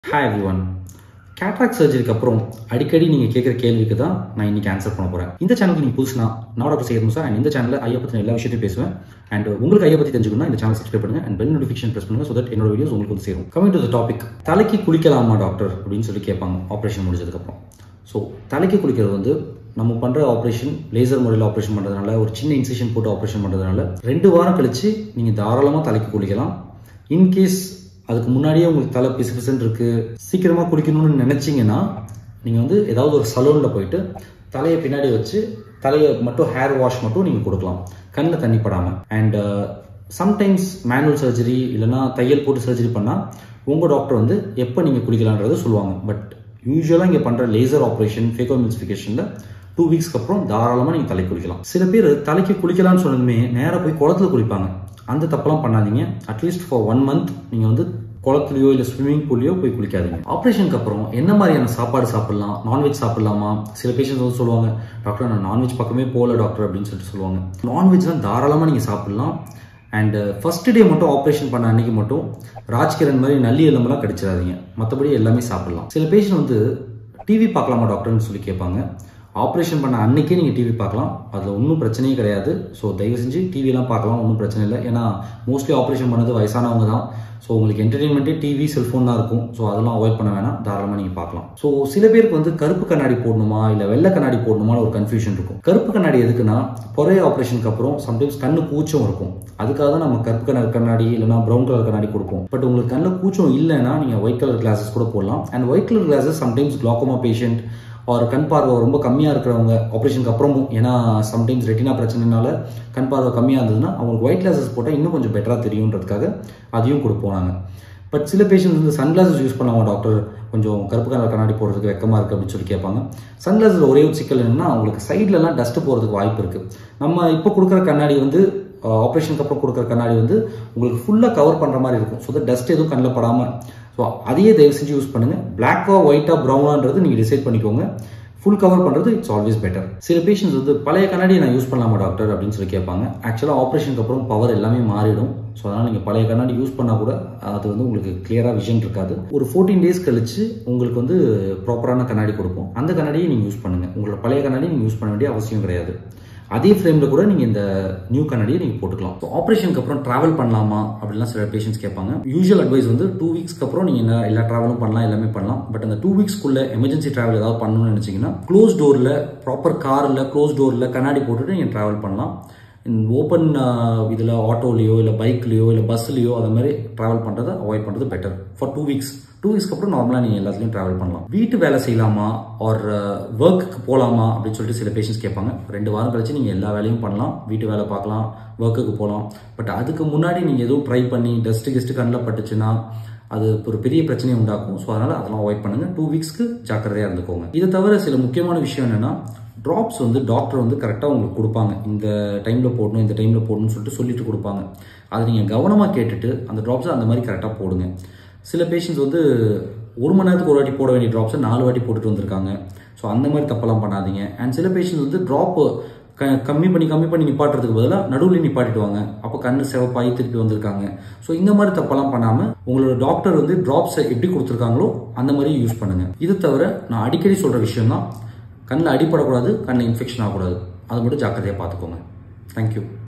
hi everyone cataract சர்ஜரிக்கு அப்புறம் அடிக்கடி நீங்கள் கேட்குற கேள்விக்கு தான் நான் இன்னைக்கு ஆன்சர் பண்ண போகிறேன் இந்த சேனலுக்கு நீங்கள் புதுசுனா நான் டாக்டர் செய்யணும் சார் அண்ட் இந்த சேனலில் ஐயா பற்றின எல்லா விஷயத்தையும் பேசுவேன் அண்ட் உங்களுக்கு ஐயா பற்றி தெரிஞ்சுக்கணும் இந்த சேனல் சப்ஸ்கிரைப் பண்ணுங்க அண்ட் பெல் நோட்டிஃபிகேஷன் ப்ரெஸ் பண்ணுங்க ஸோ தட் என்னோட வீடியோஸ் உங்களுக்கு வந்து சேரும் கமிங் டு த டாபிக் தலைக்கு குளிக்கலாமா டாக்டர் அப்படின்னு சொல்லி கேட்பாங்க ஆப்ரேஷன் முடிஞ்சதுக்கப்புறம் ஸோ தலைக்கு குளிக்கிறது வந்து நம்ம பண்ணுற ஆப்ரேஷன் லேசர் முறையில் ஆப்ரேஷன் பண்ணுறதுனால ஒரு சின்ன இன்செஷன் போட்டு ஆப்ரேஷன் பண்ணுறதுனால ரெண்டு வாரம் கழிச்சு நீங்கள் தாராளமாக தலைக்கு குளிக்கலாம் இன்கேஸ் அதுக்கு முன்னாடியே உங்களுக்கு தலை பிசு பிசுன்னு இருக்கு சீக்கிரமாக குளிக்கணும்னு நினச்சிங்கன்னா நீங்கள் வந்து ஏதாவது ஒரு சலூனில் போயிட்டு தலையை பின்னாடி வச்சு தலையை மட்டும் ஹேர் வாஷ் மட்டும் நீங்கள் கொடுக்கலாம் கண்ணில் தண்ணி படாமல் அண்ட் சம்டைம்ஸ் மேனுவல் சர்ஜரி இல்லைன்னா தையல் போட்டு சர்ஜரி பண்ணால் உங்கள் டாக்டர் வந்து எப்போ நீங்கள் குளிக்கலான்றதை சொல்லுவாங்க பட் யூஸ்வலாக இங்கே பண்ணுற லேசர் ஆப்ரேஷன் ஃபேகோமில்சிஃபிகேஷனில் டூ வீக்ஸ்க்கு அப்புறம் தாராளமாக நீங்கள் தலை குளிக்கலாம் சில பேர் தலைக்கு குளிக்கலாம்னு சொன்னதுமே நேராக போய் குளத்துல குளிப்பாங்க அந்த தப்பெல்லாம் பண்ணாதீங்க அட்லீஸ்ட் ஃபார் ஒன் மந்த் நீங்கள் வந்து குளத்துலையோ இல்லை ஸ்விம்மிங் பூல்லையோ போய் குளிக்காதீங்க ஆப்ரேஷனுக்கு அப்புறம் என்ன மாதிரியான சாப்பாடு சாப்பிடலாம் நான்வெஜ் சாப்பிடலாமா சில பேஷண்ட்ஸ் வந்து சொல்லுவாங்க டாக்டர் நான் நான்வெஜ் பக்கமே போகல டாக்டர் அப்படின்னு சொல்லிட்டு சொல்லுவாங்க நான்வெஜ்லாம் தாராளமாக நீங்கள் சாப்பிடலாம் அண்ட் ஃபர்ஸ்ட் டே மட்டும் ஆப்ரேஷன் பண்ண அன்னைக்கு மட்டும் ராஜ்கிரண் மாதிரி நல்லி எலும்பெல்லாம் கடிச்சிடாதீங்க மற்றபடி எல்லாமே சாப்பிடலாம் சில பேஷண்ட் வந்து டிவி பார்க்கலாமா டாக்டர்னு சொல்லி கேட்பாங்க ஆப்ரேஷன் பண்ண அன்னைக்கே நீங்கள் டிவி பார்க்கலாம் அதில் ஒன்றும் பிரச்சனையே கிடையாது ஸோ தயவு செஞ்சு டிவிலாம் பார்க்கலாம் ஒன்றும் பிரச்சனை இல்லை ஏன்னா மோஸ்ட்லி ஆப்ரேஷன் பண்ணது வயசானவங்க தான் ஸோ உங்களுக்கு என்டர்டெயின்மெண்ட்டே டிவி செல்ஃபோன் தான் இருக்கும் ஸோ அதெல்லாம் அவாய்ட் பண்ண வேணாம் தாராளமாக நீங்கள் பார்க்கலாம் ஸோ சில பேருக்கு வந்து கருப்பு கண்ணாடி போடணுமா இல்லை வெள்ளை கண்ணாடி போடணுமான்னு ஒரு கன்ஃபியூஷன் இருக்கும் கருப்பு கண்ணாடி எதுக்குன்னா பொறைய ஆப்ரேஷனுக்கு அப்புறம் சம்டைம்ஸ் கண்ணு கூச்சம் இருக்கும் அதுக்காக தான் நம்ம கருப்பு கலர் கண்ணாடி இல்லைனா ப்ரௌன் கலர் கண்ணாடி கொடுப்போம் பட் உங்களுக்கு கண்ணில் கூச்சம் இல்லைன்னா நீங்கள் ஒயிட் கலர் கிளாஸஸ் கூட போடலாம் and white colour glasses sometimes glaucoma patient ஒரு கண் பார்வை ரொம்ப கம்மியாக இருக்கிறவங்க ஆப்ரேஷனுக்கு அப்புறமும் ஏன்னா சம்டைம்ஸ் ரெட்டினா பிரச்சனைனால கண் பார்வை கம்மியாக இருந்ததுன்னா அவங்களுக்கு ஒயிட் கிளாஸஸ் போட்டால் இன்னும் கொஞ்சம் பெட்டராக தெரியுன்றதுக்காக அதையும் கொடுப்போம் நாங்கள் பட் சில பேஷண்ட்ஸ் வந்து சன்கிளாஸஸ் யூஸ் பண்ணுவாங்க டாக்டர் கொஞ்சம் கருப்பு கலர் கண்ணாடி போடுறதுக்கு வெக்கமாக இருக்குது அப்படின்னு சொல்லி கேட்பாங்க சன்கிளாஸில் ஒரே ஒரு சிக்கல் என்னன்னா அவங்களுக்கு சைட்லலாம் டஸ்ட்டு போகிறதுக்கு வாய்ப்பு இருக்குது நம்ம இப்போ கொடுக்குற கண்ணாடி வந்து ஆப்ரேஷனுக்கு அப்புறம் கொடுக்குற கண்ணாடி வந்து உங்களுக்கு ஃபுல்லாக கவர் பண்ணுற மாதிரி இருக்கும் ஸோ டஸ்ட் எதுவும் கண்ணில் படாமல் ஸோ அதையே தயவு செஞ்சு யூஸ் பண்ணுங்கள் பிளாக்கா ஒயிட்டா ப்ரௌனான்றது நீங்கள் டிசைட் பண்ணிக்கோங்க ஃபுல் கவர் பண்ணுறது இட்ஸ் ஆல்வேஸ் பெட்டர் சில பேஷண்ட்ஸ் வந்து பழைய கண்ணாடியை நான் யூஸ் பண்ணலாமா டாக்டர் அப்படின்னு சொல்லி கேட்பாங்க ஆக்சுவலாக ஆப்ரேஷனுக்கு அப்புறம் பவர் எல்லாமே மாறிடும் ஸோ அதனால் நீங்கள் பழைய கண்ணாடி யூஸ் பண்ணால் கூட அது வந்து உங்களுக்கு கிளியராக விஷன் இருக்காது ஒரு ஃபோர்டீன் டேஸ் கழிச்சு உங்களுக்கு வந்து ப்ராப்பரான கண்ணாடி கொடுப்போம் அந்த கண்ணாடியை நீங்கள் யூஸ் பண்ணுங்கள் உங்களோட பழைய கண்ணாடி நீங்கள் யூஸ் பண்ண வேண்டிய அவசியம் கிடையாது அதே ஃப்ரேமில் கூட நீங்கள் இந்த நியூ கண்ணாடியை நீங்கள் போட்டுக்கலாம் ஸோ ஆப்ரேஷனுக்கு அப்புறம் ட்ராவல் பண்ணலாமா அப்படிலாம் சில பேஷண்ட்ஸ் கேட்பாங்க யூஸ்வல் அட்வைஸ் வந்து டூ வீக்ஸ்க்கு அப்புறம் நீங்கள் என்ன எல்லா ட்ராவலும் பண்ணலாம் எல்லாமே பண்ணலாம் பட் அந்த டூ வீக்ஸ்க்குள்ள எமர்ஜென்சி ட்ராவல் ஏதாவது பண்ணணும்னு நினச்சிங்கன்னா க்ளோஸ் டோரில் ப்ராப்பர் காரில் க்ளோஸ் டோரில் கண்ணாடி போட்டுட்டு நீங்கள் ட்ராவல் பண்ணலாம் ஓப்பன் இதில் ஆட்டோலேயோ இல்லை பைக்லேயோ இல்லை பஸ்லேயோ அது மாதிரி ட்ராவல் பண்ணுறதை அவாய்ட் பண்ணுறது better for two weeks two வீக்ஸ்க்கு அப்புறம் நார்மலாக நீங்கள் எல்லாத்துலையும் ட்ராவல் பண்ணலாம் வீட்டு வேலை செய்யலாமா ஆர் ஒர்க்குக்கு போகலாமா அப்படின்னு சொல்லிட்டு சில பேஷண்ட்ஸ் கேட்பாங்க ரெண்டு வாரம் கழிச்சு நீங்கள் எல்லா வேலையும் பண்ணலாம் வீட்டு வேலை பார்க்கலாம் ஒர்க்குக்கு போகலாம் பட் அதுக்கு முன்னாடி நீங்கள் எதுவும் ட்ரை பண்ணி டஸ்ட்டு கெஸ்ட்டு கண்ணில் பட்டுச்சுன்னா அது ஒரு பெரிய பிரச்சனையை உண்டாக்கும் ஸோ அதனால் அதெல்லாம் அவாய்ட் பண்ணுங்கள் டூ வீக்ஸ்க்கு ஜாக்கிரதையாக இருந்துக்கோங்க இதை தவிர சில முக்கியமான விஷயம் என்னென்னா ட்ராப்ஸ் வந்து டாக்டர் வந்து கரெக்டாக உங்களுக்கு கொடுப்பாங்க இந்த டைமில் போடணும் இந்த டைமில் போடணும்னு சொல்லிட்டு சொல்லிட்டு கொடுப்பாங்க அதை நீங்கள் கவனமாக கேட்டுட்டு அந்த ட்ராப்ஸை அந்த மாதிரி கரெக்டாக போடுங்க சில பேஷண்ட்ஸ் வந்து ஒரு மணி நேரத்துக்கு ஒரு வாட்டி போட வேண்டிய ட்ராப்ஸை நாலு வாட்டி போட்டுட்டு வந்திருக்காங்க ஸோ அந்த மாதிரி தப்பெல்லாம் பண்ணாதீங்க அண்ட் சில பேஷண்ட்ஸ் வந்து ட்ராப்பு க கம்மி பண்ணி கம்மி பண்ணி நிப்பாட்டுறதுக்கு பதிலாக நடுவில் நிப்பாட்டிடுவாங்க அப்போ கண்ணு சிவப்பாகி திருப்பி வந்திருக்காங்க ஸோ இந்த மாதிரி தப்பெல்லாம் பண்ணாமல் உங்களோட டாக்டர் வந்து ட்ராப்ஸை எப்படி கொடுத்துருக்காங்களோ அந்த மாதிரி யூஸ் பண்ணுங்கள் இது தவிர நான் அடிக்கடி சொல்கிற விஷயம் தான் கண்ணில் அடிப்படக்கூடாது கண்ணில் இன்ஃபெக்ஷன் ஆகக்கூடாது அதை மட்டும் ஜாக்கிரதையாக பார்த்துக்கோங்க தேங்க்யூ